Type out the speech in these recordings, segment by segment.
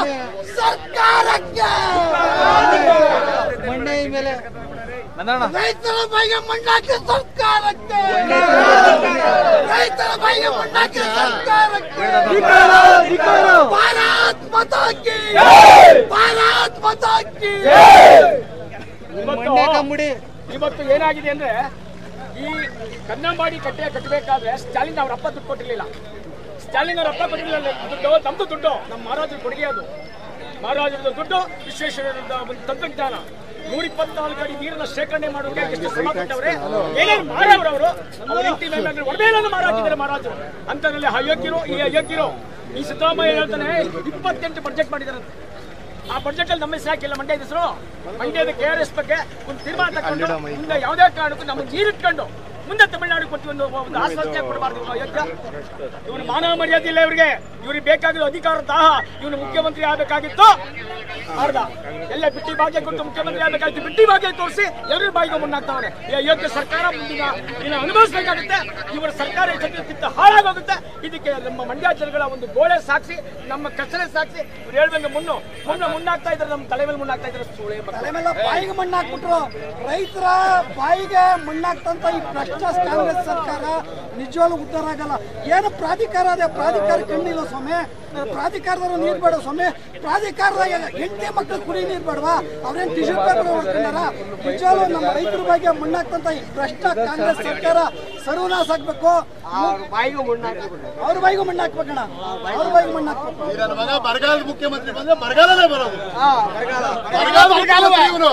ಸರ್ಕಾರಕ್ಕೆ ಮಣ್ಣೆ ಮೇಲೆ ರೈತರ ಬಾಯಿಗೆ ಮಣ್ಣಾಕಿ ಸರ್ಕಾರಕ್ಕೆ ರೈತರ ಬಾಯಿಗೆ ಮಣ್ಣಾಕಿ ಸರ್ಕಾರಕ್ಕೆ ಭಾರತ್ ಮತಾಕಿ ಭಾರತ್ ಮತಾಕಿ ಮಣ್ಣೆ ಕಂಬಿಡಿ ಇವತ್ತು ಏನಾಗಿದೆ ಅಂದ್ರೆ ಈ ಕನ್ನಂಬಾಡಿ ಕಟ್ಟೆ ಕಟ್ಟಬೇಕಾದ್ರೆ ಸ್ಟಾಲಿನ್ ಅವ್ರ ಅಪ್ಪ ದುಡ್ಡು ಕೊಟ್ಟಿರ್ಲಿಲ್ಲ ಸ್ಟಾಲಿನ್ ಅವ್ರ ಅಪ್ಪ ಕೊಟ್ಟಿರಲಿಲ್ಲ ದುಡ್ಡು ನಮ್ದು ದುಡ್ಡು ನಮ್ಮ ಮಹಾರಾಜರ ಕೊಡುಗೆ ಅದು ಮಹಾರಾಜರದ ದುಡ್ಡು ವಿಶ್ವೇಶ್ವರರದ ಒಂದು ತಂತ್ರಜ್ಞಾನ ನೂರ ಇಪ್ಪತ್ನಾಲ್ಕು ಅಡಿ ನೀರನ್ನ ಶೇಖರಣೆ ಮಾಡೋಕೆ ಎಷ್ಟು ಶ್ರಮ ಪಟ್ಟವ್ರೆ ಏನೇನು ಮಾರವ್ರು ಅವರು ಅವ್ರ ಹೆಂಡತಿ ಮೇಲೆ ಒಡವೆಯನ್ನು ಮಾರಾಕಿದ್ದಾರೆ ಮಹಾರಾಜರು ಅಂತದ್ರಲ್ಲಿ ಅಯೋಗ್ಯರು ಈ ಅಯೋಗ್ಯರು ಈ ಸಿದ್ದರಾಮಯ್ಯ ಹೇಳ್ತಾನೆ ಇಪ್ಪತ್ತೆಂಟು ಬಡ್ಜೆಟ್ ಮಾಡಿದಾರಂತೆ ಆ ಬಡ್ಜೆಟ್ ಅಲ್ಲಿ ನಮ್ಮ ಹೆಸರು ಹಾಕಿಲ್ಲ ಮಂಡ್ಯದ ಹೆಸರು ಮಂಡ್ಯದ ಕೆ ಆರ್ ಎಸ್ ಬಗ್ಗೆ ಒಂದು ತೀರ್ಮಾನ ತಗೊಂಡು ಮುಂದೆ ಯಾವುದೇ ಕಾರಣಕ್ಕೂ ನಮ್ಮ ನೀರಿಟ್ಕೊಂಡು ಮುಂದೆ ತಮಿಳುನಾಡು ಕೊಟ್ಟು ಒಂದು ಒಂದು ಆಶ್ವಾಸನೆ ಕೊಡಬಾರ್ದು ಇವ್ನು ಅಯೋಗ್ಯ ಇವನು ಮಾನವ ಮರ್ಯಾದೆ ಇಲ್ಲ ಇವರಿಗೆ ಇವ್ರಿಗೆ ಬೇಕಾಗಿರೋ ಅಧಿಕಾರ ದಾಹ ಇವನು ಮುಖ್ಯಮಂತ್ರಿ ಆಗಬೇಕಾಗಿತ್ತು ಅರ್ಧ ಎಲ್ಲ ಬಿಟ್ಟಿ ಭಾಗ್ಯ ಕೊಟ್ಟು ಮುಖ್ಯಮಂತ್ರಿ ಆಗಬೇಕಾಗಿತ್ತು ಬಿಟ್ಟಿ ಭಾಗ್ಯ ತೋರಿಸಿ ಎಲ್ಲರ ಬಾಯಿಗೆ ಮುನ್ನಾಗ್ತಾವನೆ ಈ ಅಯೋಗ್ಯ ಸರ್ಕಾರ ಮುಂದಿನ ದಿನ ಅನುಭವಿಸಬೇಕಾಗುತ್ತೆ ಇವರ ಸರ್ಕಾರ ಕಿತ್ತ ಹಾಳಾಗೋಗುತ್ತೆ ಇದಕ್ಕೆ ನಮ್ಮ ಮಂಡ್ಯ ಜನಗಳ ಒಂದು ಗೋಳೆ ಸಾಕ್ಷಿ ನಮ್ಮ ಕಚರೆ ಸಾಕ್ಷಿ ಇವ್ರು ಹೇಳ್ದಂಗೆ ಮುನ್ನು ಮುನ್ನ ಮುನ್ನಾಗ್ತಾ ಇದ್ದಾರೆ ನಮ್ಮ ತಲೆ ಮೇಲೆ ಮುನ್ನಾಗ್ತಾ ಇದ್ದಾರೆ ಸುಳೆ ಮಕ್ಕಳು. ತಲೆ ಮೇಲೆ ಬಾಯಿಗೆ ಮಣ್ಣಾಕ್ಬಿಟ್ರು ರೈತರ ಬಾಯಿಗೆ ಮಣ್ಣಾಕ್ತಂತ ಈ ಭ್ರಷ್ಟ ಕಾಂಗ್ರೆಸ್ ಸರ್ಕಾರ ನಿಜವಾಗ್ಲೂ ಉದ್ಧಾರ ಆಗಲ್ಲ ಏನು ಪ್ರಾಧಿಕಾರ ಅದೇ ಪ್ರಾಧಿಕಾರ ಕಣ್ಣಿಲ್ಲ ಸ್ವಾಮಿ ಪ್ರಾಧಿಕಾರದವರು ನೀರ್ ಬೇಡ ಸ್ವಾಮಿ ಪ್ರಾಧಿಕಾರದಾಗ ಹೆಂಡತಿ ಮಕ್ಕಳು ಕುಡಿ ನೀರ್ ಬೇಡವಾ ಅವ್ರೇನ್ ಟಿಶ್ಯೂ ಪೇಪರ್ ಹೊಡ್ಕೊಂಡಾರ ನಿಜವಾಗ್ಲೂ ನಮ್ಮ ರೈತರ ಬಗ್ಗೆ ಮಣ್ಣಾಕ್ತಂತ ಈ ಭ್ರಷ್ಟ ಕಾಂಗ್ರೆಸ್ ಸರ್ಕಾರ ಸರ್ವನಾಶ ಆಗ್ಬೇಕು ಅವ್ರ ಬಾಯಿಗೂ ಮಣ್ಣು ಹಾಕ್ಬೇಕಣ್ಣ ಅವ್ರ ಬಾಯಿಗೆ ಮಣ್ಣು ಹಾಕ್ಬೇಕು ನನ್ನ ಮಗ ಬರಗಾಲದ ಮುಖ್ಯಮಂತ್ರಿ ಬಂದ್ರೆ ಬರಗಾಲನೇ ಬರೋದು ಬರಗಾಲ ಮುಖ್ಯಮಂತ್ರಿ ಇವನು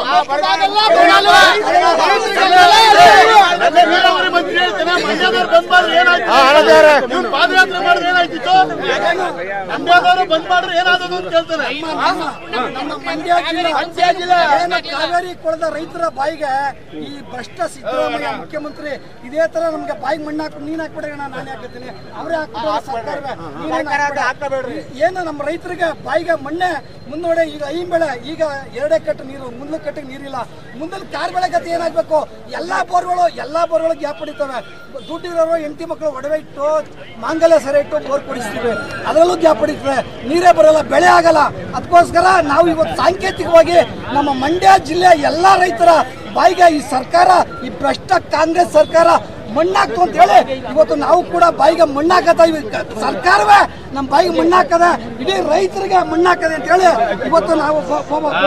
ನನ್ನ ನೀರಾವರಿ ಮಂತ್ರಿ ಹೇಳ್ತೇನೆ ಮಂಡ್ಯದವ್ರು ಬಂದ್ ಮಾಡ್ರಿ ಏನಾಯ್ತು ಇವ್ರು ಪಾದಯಾತ್ರೆ ಮಾಡಿದ್ರೆ ಏನಾಯ್ತಿತ್ತು ಮಂಡ್ಯದವರು ಬಂದ್ ಮಾಡ್ರಿ ಏನಾದದು ಅಂತ ಕೇಳ್ತಾನೆ ನಮ್ಮ ಮಂಡ್ಯ ಜಿಲ್ಲೆ ಏನು ಕಾವೇರಿ ಕೊಳದ ರೈತರ ಬಾಯಿಗೆ ಈ ಭ್ರಷ್ಟ ಸಿದ್ದರಾಮಯ್ಯ ಮುಖ್ಯಮಂತ್ರಿ ಇದೇ ತರ ನಮ್ಗೆ ಬಾಯಿಗೆ ಮಣ್ಣು ಹಾಕಿ ನೀನ್ ಹಾಕ್ಬಿಡ್ರಿ ನಾನು ಹಾಕ್ತೀನಿ ಅವರೇ ಹಾಕ್ಬಿಟ್ಟು ಸರ್ಕಾರವೇ ನೀನೇನ್ ಹಾಕ್ಬೇಡ. ಏನು ನಮ್ಮ ರೈತರಿಗೆ ಬಾಯಿಗೆ ಮಣ್ಣೆ ಮುಂದೋಡೆ ಈಗ ಐನ್ ಬೆಳೆ ಈಗ ಎರಡೇ ಕಟ್ಟು ನೀರು ಮುಂದೆ ಕಟ್ಟಿಗೆ ನೀರಿಲ್ಲ ಮುಂದೆ ಕಾರ್ ಬೆಳೆ ಗತಿ ಏನಾಗ್ಬೇಕು ಎಲ್ಲಾ ಬೋರ್ಗಳು ಎಲ್ಲಾ ಬೋರ್ಗಳು ಗ್ಯಾಪ್ ಹೊಡಿತವೆ ದುಡ್ಡಿರೋರು ಹೆಂಡತಿ ಮಕ್ಕಳು ಒಡವೆ ಇಟ್ಟು ಮಾಂಗಲ್ಯ ಸೆರೆ ಇಟ್ಟು ಬೋರ್ ಕೊಡಿಸ್ತೀವಿ ಅದರಲ್ಲೂ ಗ್ಯಾಪ್ ಹೊಡಿತವೆ ನೀರೇ ಬರಲ್ಲ ಬೆಳೆ ಆಗಲ್ಲ ಅದಕ್ಕೋಸ್ಕರ ನಾವು ಇವತ್ತು ಸಾಂಕೇತಿಕವಾಗಿ ನಮ್ಮ ಮಂಡ್ಯ ಜಿಲ್ಲೆಯ ಎಲ್ಲಾ ರೈತರ ಬಾಯಿಗೆ ಈ ಸರ್ಕಾರ ಈ ಭ್ರಷ್ಟ ಕಾಂಗ್ರೆಸ್ ಸರ್ಕಾರ ಮಣ್ಣಾಕ್ತು ಅಂತ ಹೇಳಿ ಇವತ್ತು ನಾವು ಕೂಡ ಬಾಯಿಗೆ ಮಣ್ಣಾಕತ ಸರ್ಕಾರವೇ ನಮ್ಮ ಬಾಯಿಗೆ ಮಣ್ಣಾಕದ ಇಡೀ ರೈತರಿಗೆ ಮಣ್ಣಾಕದೆ ಅಂತ ಹೇಳಿ ಇವತ್ತು ನಾವು ಬ- ಬ- ಬ-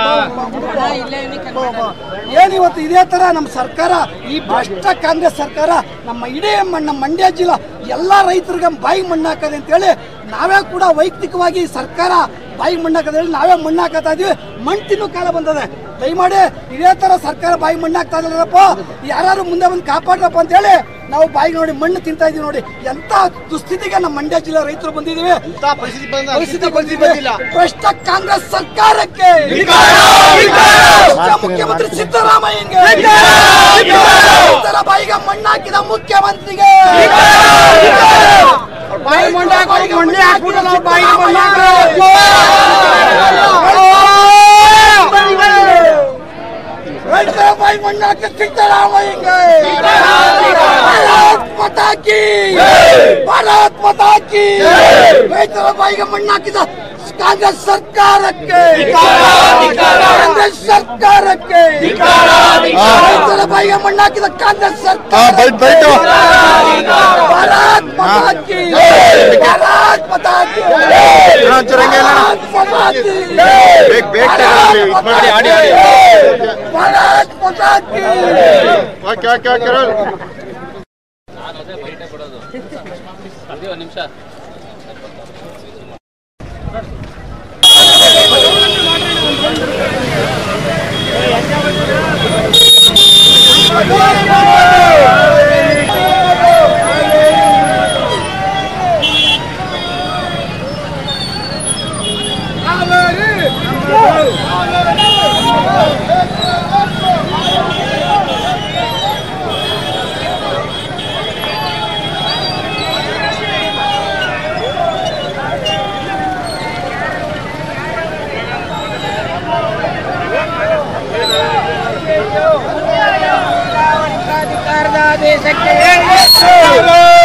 ಬ- ಬ- ಬ- ಏನ್ ಇವತ್ತು ಇದೇ ತರ ನಮ್ಮ ಸರ್ಕಾರ ಈ ಭ್ರಷ್ಟ ಕಾಂಗ್ರೆಸ್ ಸರ್ಕಾರ ನಮ್ಮ ಇಡೀ ಮ- ನಮ್ಮ ಮಂಡ್ಯ ಜಿಲ್ಲಾ ಎಲ್ಲಾ ರೈತರಿಗೆ ಬಾಯಿಗೆ ಮಣ್ಣಾಕದೆ ಅಂತ ಹೇಳಿ ನಾವೇ ಕೂಡ ವೈಯಕ್ತಿಕವಾಗಿ ಈ ಸರ್ಕಾರ ಬಾಯಿಗೆ ಮಣ್ಣಾಕದ ಹೇಳಿ ನಾವೇ ಮಣ್ಣಾಕತಾ ಇದೀವಿ ಮಣ್ಣು ತಿನ್ನೋ ಕಾಲ ಬಂದದೆ ದಯಮಾಡಿ ಇದೇ ತರ ಸರ್ಕಾರ ಬಾಯಿ ಮಣ್ಣಾಗ್ತಾ ಇದಾರಪ್ಪ ಯಾರು ಮುಂದೆ ಬಂದು ಕಾಪಾಡ್ರಪ್ಪ ಅಂತ ಹೇಳಿ ನಾವು ಬಾಯಿಗೆ ನೋಡಿ ಮಣ್ಣು ತಿಂತಾ ಇದೀವಿ ನೋಡಿ ಎಂತ ದುಸ್ಥಿತಿಗೆ ನಮ್ಮ ಮಂಡ್ಯ ಜಿಲ್ಲೆ ರೈತರು ಬಂದಿದೀವಿ ಪರಿಸ್ಥಿತಿ ಬಂದಿಲ್ಲ ಭ್ರಷ್ಟ ಕಾಂಗ್ರೆಸ್ ಸರ್ಕಾರಕ್ಕೆ ಭ್ರಷ್ಟ ಮುಖ್ಯಮಂತ್ರಿ ಸಿದ್ದರಾಮಯ್ಯಗೆ ರೈತರ ಬಾಯಿಗೆ ಮಣ್ಣಾಕಿದ ಮುಖ್ಯಮಂತ್ರಿಗೆ ಬಾಯಿ ಮಣ್ಣಾಕಿ ಮಣ್ಣೆ ಹಾಕ್ಬಿಟ್ಟು ನಾವು ಬಾಯಿಗೆ ರೈತರ ಬಾಯಿ ಮಣ್ಣಾಕಿ ಸಿದ್ದರಾಮಯ್ಯಗೆ ಭಾರತ್ ಮತಾಕಿ ಭಾರತ್ ಮತಾಕಿ ರೈತರ ಬಾಯಿಗೆ ಮಣ್ಣಾಕಿದ ಕಾಂಗ್ರೆಸ್ ಸರ್ಕಾರಕ್ಕೆ ಕಾಂಗ್ರೆಸ್ ಸರ್ಕಾರಕ್ಕೆ ರೈತರ ಬಾಯಿಗೆ ಮಣ್ಣಾಕಿದ ಕಾಂಗ್ರೆಸ್ ಸರ್ಕಾರ ಭಾರತ್ ಮತಾಕಿ ಭಾರತ್ ಮತಾಕಿ ಭಾರತ್ ಮತಾಕಿ ಭಾರತ್ ಮತಾಕಿ ಓಕೆ ಓಕೆ ಓಕೆ ದೇಶಕ್ಕೆ